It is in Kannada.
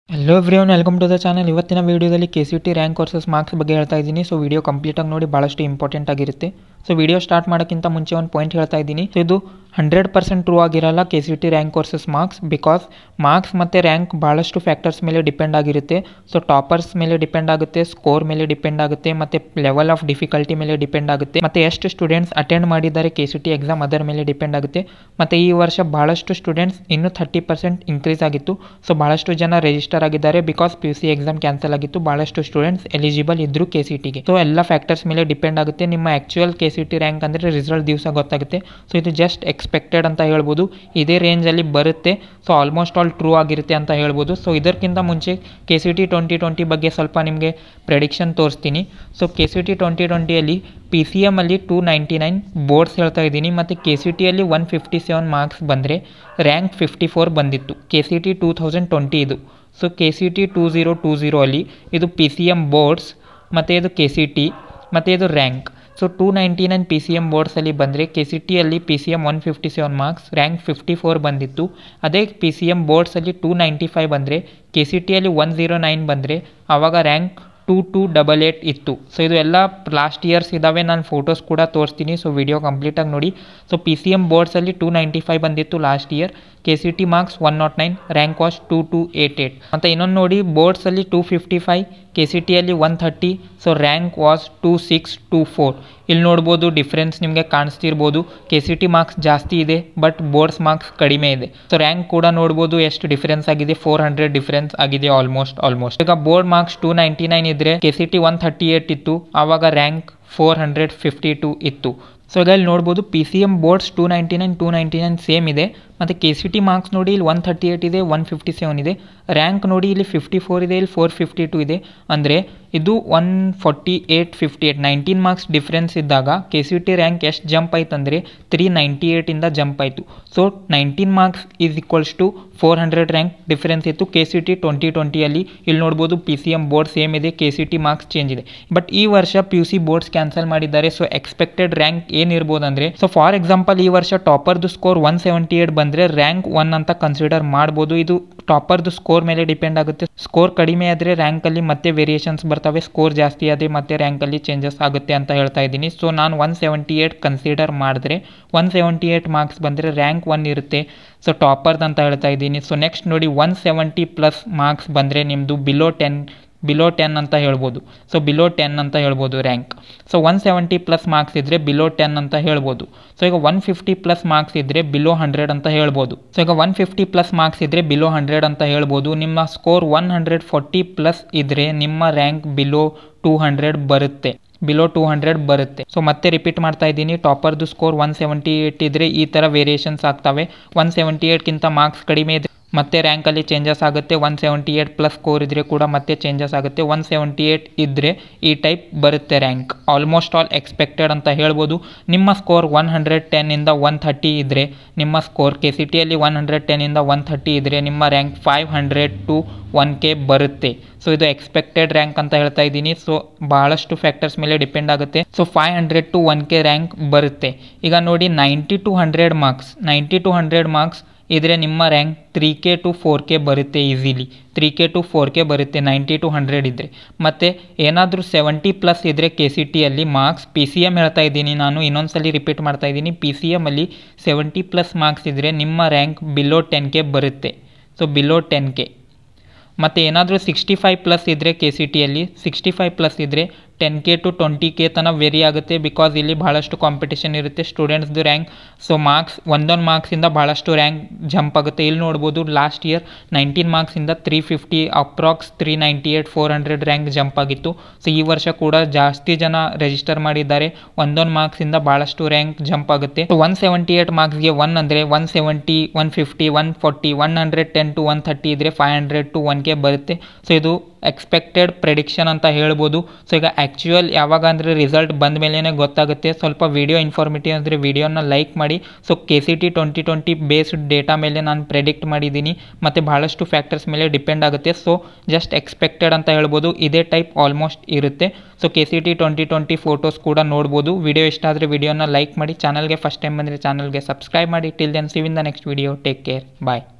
hello everyone welcome to the channel ಇವತ್ತಿನ ವೀಡಿಯೋದಲ್ಲಿ K C T rank versus marks ಬಗ್ಗೆ ಹೇಳ್ತಾ ಇದ್ದೀನಿ ಸೊ ವಿಡಿಯೋ ಕಂಪ್ಲೀಟಾಗಿ ನೋಡಿ ಭಾಳಷ್ಟು ಇಂಪಾರ್ಟೆಂಟ್ ಆಗಿರುತ್ತೆ ಸೊ ವಿಡಿಯೋ ಸ್ಟಾರ್ಟ್ ಮಾಡೋಕ್ಕಿಂತ ಮುಂಚೆ ಒಂದು ಪಾಯಿಂಟ್ ಹೇಳ್ತಾ ಇದ್ದೀನಿ ಸೊ ಇದು ಹಂಡ್ರೆಡ್ ಪರ್ಸೆಂಟ್ ಟ್ರೂ ಆಗಿರಲ್ಲ K C T rank versus marks because marks ಮತ್ತು ರ್ಯಾಂಕ್ ಭಾಳಷ್ಟು ಫ್ಯಾಕ್ಟರ್ಸ್ ಮೇಲೆ ಡಿಪೆಂಡ್ ಆಗಿರುತ್ತೆ ಸೊ ಟಾಪರ್ಸ್ ಮೇಲೆ ಡಿಪೆಂಡ್ ಆಗುತ್ತೆ ಸ್ಕೋರ್ ಮೇಲೆ ಡಿಪೆಂಡ್ ಆಗುತ್ತೆ ಮತ್ತು ಲೆವೆಲ್ ಆಫ್ ಡಿಫಿಕಲ್ಟಿ ಮೇಲೆ ಡಿಪೆಂಡ್ ಆಗುತ್ತೆ ಮತ್ತು ಎಷ್ಟು ಸ್ಟೂಡೆಂಟ್ಸ್ ಅಟೆಂಡ್ ಮಾಡಿದ್ದಾರೆ ಕೆ ಸಿ ಟಿ ಎಕ್ಸಾಮ್ ಅದರ ಮೇಲೆ ಡಿಪೆಂಡ್ ಆಗುತ್ತೆ ಮತ್ತು ಈ ವರ್ಷ ಭಾಳಷ್ಟು ಸ್ಟೂಡೆಂಟ್ಸ್ ಇನ್ನೂ ಥರ್ಟಿ ಪರ್ಸೆಂಟ್ ಇನ್ಕ್ರೀಸ್ ಆಗಿತ್ತು ಸೊ ಭಾಳಷ್ಟು ಜನ ರಿಜಿಸ್ಟರ್ ಆಗಿದ್ದಾರೆ because P U C exam cancel ಆಗಿತ್ತು ಭಾಳಷ್ಟು ಸ್ಟೂಡೆಂಟ್ಸ್ ಎಲಿಜಿಬಲ್ ಇದ್ರು ಕೆ ಸಿ ಟಿಗೆ ಸೊ ಎಲ್ಲ ಫ್ಯಾಕ್ಟರ್ಸ್ ಮೇಲೆ ಡಿಪೆಂಡ್ ಆಗುತ್ತೆ ನಿಮ್ಮ actual K C T rank ಅಂದರೆ ರಿಸಲ್ಟ್ ದಿವಸ ಗೊತ್ತಾಗುತ್ತೆ ಸೊ ಇದು ಜಸ್ಟ್ ಎಕ್ಸ್ಪೆಕ್ಟೆಡ್ ಅಂತ ಹೇಳ್ಬೋದು ಇದೇ ರೇಂಜಲ್ಲಿ ಬರುತ್ತೆ ಸೊ ಆಲ್ಮೋಸ್ಟ್ ಆಲ್ ಟ್ರೂ ಆಗಿರುತ್ತೆ ಅಂತ ಹೇಳ್ಬೋದು ಸೊ ಇದಕ್ಕಿಂತ ಮುಂಚೆ K C T twenty twenty ಬಗ್ಗೆ ಸ್ವಲ್ಪ ನಿಮಗೆ ಪ್ರೆಡಿಕ್ಷನ್ ತೋರಿಸ್ತೀನಿ so K C T twenty ಟ್ವೆಂಟಿಯಲ್ಲಿ ಪಿ ಸಿ ಎಮಲ್ಲಿ ಟೂ ನೈಂಟಿ ನೈನ್ ಬೋರ್ಡ್ಸ್ ಹೇಳ್ತಾ ಇದ್ದೀನಿ ಮತ್ತು ಕೆ ಸಿ ಟಿಯಲ್ಲಿ ಒನ್ ಫಿಫ್ಟಿ ಸೆವೆನ್ ಮಾರ್ಕ್ಸ್ ಬಂದರೆ ರ್ಯಾಂಕ್ ಫಿಫ್ಟಿ ಫೋರ್ ಬಂದಿತ್ತು K C T two thousand twenty ಇದು so K C T two zero two zero ಅಲ್ಲಿ ಇದು ಪಿ ಸಿ ಎಮ್ ಬೋರ್ಡ್ಸ್ ಮತ್ತು ಇದು ಕೆ ಸಿ ಟಿ ಮತ್ತು ಇದು rank so two ninety nine P C M ಬೋರ್ಡ್ಸಲ್ಲಿ ಬಂದರೆ ಕೆ ಸಿ ಟಿಯಲ್ಲಿ P C M one fifty seven marks rank fifty four ಬಂದಿತ್ತು ಅದೇ ಪಿ ಸಿ ಎಮ್ ಬೋರ್ಡ್ಸಲ್ಲಿ ಟೂ ನೈಂಟಿ ಫೈವ್ ಬಂದರೆ ಕೆ ಸಿ ಟಿಯಲ್ಲಿ ಒನ್ ಝೀರೋ ನೈನ್ ಬಂದರೆ ಆವಾಗ rank two two double eight ಇತ್ತು ಸೊ ಇದು ಎಲ್ಲ ಲಾಸ್ಟ್ ಇಯರ್ಸ್ ಇದ್ದಾವೆ ನಾನು ಫೋಟೋಸ್ ಕೂಡ ತೋರಿಸ್ತೀನಿ ಸೊ ವಿಡಿಯೋ ಕಂಪ್ಲೀಟಾಗಿ ನೋಡಿ ಸೊ ಪಿ ಸಿ ಎಮ್ ಬೋರ್ಡ್ಸಲ್ಲಿ ಟೂ ನೈಂಟಿ ಫೈವ್ ಬಂದಿತ್ತು last year K C T marks one nought nine rank was two two eight eight ಮತ್ತು ಇನ್ನೊಂದು ನೋಡಿ ಬೋರ್ಡ್ಸಲ್ಲಿ two fifty five K C ಟಿಯಲ್ಲಿ one thirty so rank was two six two four ಇಲ್ಲಿ ನೋಡ್ಬೋದು ಡಿಫ್ರೆನ್ಸ್ ನಿಮಗೆ ಕಾಣಿಸ್ತಿರ್ಬೋದು ಕೆ ಸಿ ಟಿ ಮಾರ್ಕ್ಸ್ ಜಾಸ್ತಿ ಇದೆ ಬಟ್ ಬೋರ್ಡ್ಸ್ ಮಾರ್ಕ್ಸ್ ಕಡಿಮೆ ಇದೆ ಸೊ ರ್ಯಾಂಕ್ ಕೂಡ ನೋಡ್ಬೋದು ಎಷ್ಟು ಡಿಫ್ರೆನ್ಸ್ ಆಗಿದೆ ಫೋರ್ ಹಂಡ್ರೆಡ್ ಡಿಫ್ರೆನ್ಸ್ ಆಗಿದೆ ಆಲ್ಮೋಸ್ಟ್ ಆಲ್ಮೋಸ್ಟ್ ಈಗ board marks two ninety nine ಇದ್ದರೆ K C T one thirty eight ಇತ್ತು ಆವಾಗ rank four hundred fifty two ಇತ್ತು ಸೊ ಈಗ ಇಲ್ಲಿ ನೋಡ್ಬೋದು P C M boards two ninety nine two ninety nine same ಇದೆ ಮತ್ತು ಕೆ ಸಿ ಟಿ ಮಾರ್ಕ್ಸ್ ನೋಡಿ ಇಲ್ಲಿ ಒನ್ ಥರ್ಟಿ ಏಟ್ ಇದೆ ಒನ್ ಫಿಫ್ಟಿ ಸೆವೆನ್ ಇದೆ ರ್ಯಾಂಕ್ ನೋಡಿ ಇಲ್ಲಿ ಫಿಫ್ಟಿ ಫೋರ್ ಇದೆ ಇಲ್ಲಿ ಫೋರ್ ಫಿಫ್ಟಿ ಟು ಇದೆ ಅಂದರೆ ಇದು one forty eight fifty eight nineteen marks difference ಇದ್ದಾಗ ಕೆ ಸಿ ಟಿ ರ್ಯಾಂಕ್ ಎಷ್ಟು ಜಂಪ್ ಆಯ್ತು ಅಂದರೆ ತ್ರೀ ನೈಂಟಿ ಏಯ್ಟಿಂದ ಜಂಪ್ ಆಯಿತು so nineteen marks is equals to four hundred rank difference ಇತ್ತು ಕೆ ಸಿ ಟಿ ಟ್ವೆಂಟಿ ಟ್ವೆಂಟಿಯಲ್ಲಿ ಇಲ್ಲಿ ನೋಡ್ಬೋದು P C M board same ಇದೆ K C T marks change ಇದೆ ಬಟ್ ಈ ವರ್ಷ P U C boards cancel ಮಾಡಿದ್ದಾರೆ ಸೊ ಎಕ್ಸ್ಪೆಕ್ಟೆಡ್ ರ್ಯಾಂಕ್ ಏನಿರ್ಬೋದು ಅಂದರೆ ಸೊ ಫಾರ್ ಎಕ್ಸಾಂಪಲ್ ಈ ವರ್ಷ ಟಾಪರ್ದು ಸ್ಕೋರ್ ಒನ್ ಸೆವೆಂಟಿ ಏಟ್ ಬಂದರೆ ರ್ಯಾಂಕ್ ಒನ್ ಅಂತ ಕನ್ಸಿಡರ್ ಮಾಡ್ಬೋದು ಇದು ಟಾಪರ್ದು ಸ್ಕೋರ್ ಮೇಲೆ ಡಿಪೆಂಡ್ ಆಗುತ್ತೆ ಸ್ಕೋರ್ ಕಡಿಮೆ ಆದರೆ ರ್ಯಾಂಕಲ್ಲಿ ಮತ್ತೆ ವೇರಿಯೇಷನ್ಸ್ ಬರ್ತವೆ ಸ್ಕೋರ್ ಜಾಸ್ತಿ ಆದರೆ ಮತ್ತೆ ರ್ಯಾಂಕಲ್ಲಿ ಚೇಂಜಸ್ ಆಗುತ್ತೆ ಅಂತ ಹೇಳ್ತಾ ಇದ್ದೀನಿ ಸೊ ನಾನು ಒನ್ ಸೆವೆಂಟಿ ಏಟ್ ಕನ್ಸಿಡರ್ ಮಾಡಿದ್ರೆ ಒನ್ ಸೆವೆಂಟಿ ಏಟ್ ಮಾರ್ಕ್ಸ್ ಬಂದರೆ ರ್ಯಾಂಕ್ ಒನ್ ಇರುತ್ತೆ ಸೊ ಟಾಪರ್ದು ಅಂತ ಹೇಳ್ತಾ ಇದ್ದೀನಿ ಸೊ ನೆಕ್ಸ್ಟ್ ನೋಡಿ ಒನ್ ಸೆವೆಂಟಿ ಪ್ಲಸ್ ಮಾರ್ಕ್ಸ್ ಬಂದರೆ ನಿಮ್ಮದು ಬಿಲೋ ಟೆನ್ ಬಿಲೋ ಟೆನ್ ಅಂತ ಹೇಳ್ಬೋದು ಸೊ ಬಿಲೋ ಟೆನ್ ಅಂತ ಹೇಳ್ಬೋದು rank so one seventy plus marks ಇದ್ದರೆ ಬಿಲೋ ಟೆನ್ ಅಂತ ಹೇಳ್ಬೋದು ಸೊ ಈಗ ಒನ್ ಫಿಫ್ಟಿ ಪ್ಲಸ್ ಮಾರ್ಕ್ಸ್ ಇದ್ದರೆ ಬಿಲೋ ಹಂಡ್ರೆಡ್ ಅಂತ ಹೇಳ್ಬೋದು ಸೊ ಈಗ ಒನ್ ಫಿಫ್ಟಿ ಪ್ಲಸ್ ಮಾರ್ಕ್ಸ್ ಇದ್ದರೆ ಬಿಲೋ ಹಂಡ್ರೆಡ್ ಅಂತ ಹೇಳ್ಬೋದು ನಿಮ್ಮ score one hundred forty plus ಇದ್ದರೆ ನಿಮ್ಮ ರ್ಯಾಂಕ್ ಬಿಲೋ ಟೂ ಹಂಡ್ರೆಡ್ ಬರುತ್ತೆ ಬಿಲೋ ಟೂ ಹಂಡ್ರೆಡ್ ಬರುತ್ತೆ ಸೊ ಮತ್ತೆ ರಿಪೀಟ್ ಮಾಡ್ತಾ ಇದ್ದೀನಿ ಟಾಪರ್ದು ಸ್ಕೋರ್ ಒನ್ ಸೆವೆಂಟಿ ಏಯ್ಟ್ ಇದ್ದರೆ ಈ ಥರ ವೇರಿಯೇಷನ್ಸ್ ಆಗ್ತವೆ ಒನ್ ಸೆವೆಂಟಿ ಏಯ್ಟ್ಗಿಂತ ಮಾರ್ಕ್ಸ್ ಕಡಿಮೆ ಇದ್ರೆ ಮತ್ತೆ ರ್ಯಾಂಕಲ್ಲಿ ಚೇಂಜಸ್ ಆಗುತ್ತೆ one seventy eight plus score ಇದ್ದರೆ ಕೂಡ ಮತ್ತೆ ಚೇಂಜಸ್ ಆಗುತ್ತೆ ಒನ್ ಸೆವೆಂಟಿ ಏಯ್ಟ್ ಇದ್ದರೆ ಈ ಟೈಪ್ ಬರುತ್ತೆ ರ್ಯಾಂಕ್ ಆಲ್ಮೋಸ್ಟ್ ಆಲ್ ಎಕ್ಸ್ಪೆಕ್ಟೆಡ್ ಅಂತ ಹೇಳ್ಬೋದು ನಿಮ್ಮ ಸ್ಕೋರ್ ಒನ್ ಹಂಡ್ರೆಡ್ ಟೆನ್ನಿಂದ ಒನ್ ಥರ್ಟಿ ಇದ್ದರೆ ನಿಮ್ಮ ಸ್ಕೋರ್ ಕೆ ಸಿ ಟಿಯಲ್ಲಿ ಒನ್ ಹಂಡ್ರೆಡ್ ಟೆನ್ನಿಂದ ಒನ್ ಥರ್ಟಿ ಇದ್ದರೆ ನಿಮ್ಮ rank five hundred to one K ಬರುತ್ತೆ ಸೊ ಇದು ಎಕ್ಸ್ಪೆಕ್ಟೆಡ್ ರ್ಯಾಂಕ್ ಅಂತ ಹೇಳ್ತಾ ಇದ್ದೀನಿ ಸೊ ಭಾಳಷ್ಟು ಫ್ಯಾಕ್ಟರ್ಸ್ ಮೇಲೆ ಡಿಪೆಂಡ್ ಆಗುತ್ತೆ so five hundred to one K rank ಬರುತ್ತೆ ಈಗ ನೋಡಿ ninety to hundred marks ninety to hundred marks ಇದ್ರೆ ನಿಮ್ಮ rank three K to four K ಬರುತ್ತೆ easily three K to four K ಬರುತ್ತೆ ನೈಂಟಿ ಟು ಹಂಡ್ರೆಡ್ ಇದ್ದರೆ ಮತ್ತು ಏನಾದರೂ ಸೆವೆಂಟಿ ಪ್ಲಸ್ ಇದ್ದರೆ ಕೆ ಸಿ ಟಿಯಲ್ಲಿ ಮಾರ್ಕ್ಸ್ ಪಿ ಸಿ ಎಮ್ ಹೇಳ್ತಾ ಇದ್ದೀನಿ ನಾನು ಇನ್ನೊಂದ್ಸಲಿ ರಿಪೀಟ್ ಮಾಡ್ತಾ ಇದ್ದೀನಿ ಪಿ ಸಿ ಎಮ್ಮಲ್ಲಿ ಸೆವೆಂಟಿ ಪ್ಲಸ್ ಮಾರ್ಕ್ಸ್ ಇದ್ದರೆ ನಿಮ್ಮ ರ್ಯಾಂಕ್ ಬಿಲೋ ಟೆನ್ ಕೆ ಬರುತ್ತೆ ಸೊ ಬಿಲೋ ಟೆನ್ ಕೆ ಮತ್ತು ಏನಾದರೂ ಸಿಕ್ಸ್ಟಿ ಫೈವ್ ಪ್ಲಸ್ ಇದ್ದರೆ ಕೆ ಸಿ ಟಿಯಲ್ಲಿ ಸಿಕ್ಸ್ಟಿ ಫೈವ್ ಪ್ಲಸ್ ಇದ್ದರೆ ten K to twenty K ತನಕ ವೇರಿ ಆಗುತ್ತೆ ಬಿಕಾಸ್ ಇಲ್ಲಿ ಭಾಳಷ್ಟು ಕಾಂಪಿಟೇಷನ್ ಇರುತ್ತೆ ಸ್ಟೂಡೆಂಟ್ಸ್ದು ರ್ಯಾಂಕ್ ಸೊ ಮಾರ್ಕ್ಸ್ ಒಂದೊಂದು ಮಾರ್ಕ್ಸಿಂದ ಭಾಳಷ್ಟು ರ್ಯಾಂಕ್ ಜಂಪ್ ಆಗುತ್ತೆ ಇಲ್ಲಿ ನೋಡ್ಬೋದು ಲಾಸ್ಟ್ ಇಯರ್ ನೈನ್ಟೀನ್ ಮಾರ್ಕ್ಸಿಂದ three fifty approx three ninety eight four hundred rank jump ಆಗಿತ್ತು ಸೊ ಈ ವರ್ಷ ಕೂಡ ಜಾಸ್ತಿ ಜನ ರಿಜಿಸ್ಟರ್ ಮಾಡಿದ್ದಾರೆ ಒಂದೊಂದು ಮಾರ್ಕ್ಸಿಂದ ಭಾಳಷ್ಟು ರ್ಯಾಂಕ್ ಜಂಪ್ ಆಗುತ್ತೆ ಸೊ ಒನ್ ಸೆವೆಂಟಿ ಏಯ್ಟ್ ಮಾರ್ಕ್ಸ್ಗೆ ಒನ್ ಅಂದರೆ one seventy one fifty one forty one hundred ten to one thirty ಇದ್ದರೆ five hundred to one K ಬರುತ್ತೆ ಸೊ ಇದು ಎಕ್ಸ್ಪೆಕ್ಟೆಡ್ ಪ್ರೆಡಿಕ್ಷನ್ ಅಂತ ಹೇಳ್ಬೋದು ಸೊ ಈಗ ಆ್ಯಕ್ಚುಯಲ್ ಯಾವಾಗ ಅಂದರೆ ರಿಸಲ್ಟ್ ಬಂದ ಮೇಲೇ ಗೊತ್ತಾಗುತ್ತೆ ಸ್ವಲ್ಪ ವಿಡಿಯೋ ಇನ್ಫಾರ್ಮೇಟಿವ್ ಅಂದರೆ ವಿಡಿಯೋನ ಲೈಕ್ ಮಾಡಿ so K C T twenty twenty based data ಮೇಲೆ ನಾನು ಪ್ರೆಡಿಕ್ಟ್ ಮಾಡಿದ್ದೀನಿ ಮತ್ತು ಭಾಳಷ್ಟು ಫ್ಯಾಕ್ಟರ್ಸ್ ಮೇಲೆ ಡಿಪೆಂಡ್ ಆಗುತ್ತೆ ಸೊ ಜಸ್ಟ್ ಎಕ್ಸ್ಪೆಕ್ಟೆಡ್ ಅಂತ ಹೇಳ್ಬೋದು ಇದೇ ಟೈಪ್ ಆಲ್ಮೋಸ್ಟ್ ಇರುತ್ತೆ so K C T twenty twenty photos ಕೂಡ ನೋಡ್ಬೋದು ವಿಡಿಯೋ ಇಷ್ಟ ಆದರೆ ವಿಡಿಯೋನ ಲೈಕ್ ಮಾಡಿ ಚಾನಲ್ಗೆ ಫಸ್ಟ್ ಟೈಮ್ ಬಂದರೆ ಚಾನಲ್ಗೆ ಸಬ್ಸ್ಕ್ರೈಬ್ ಮಾಡಿ till then see you in the next video take care bye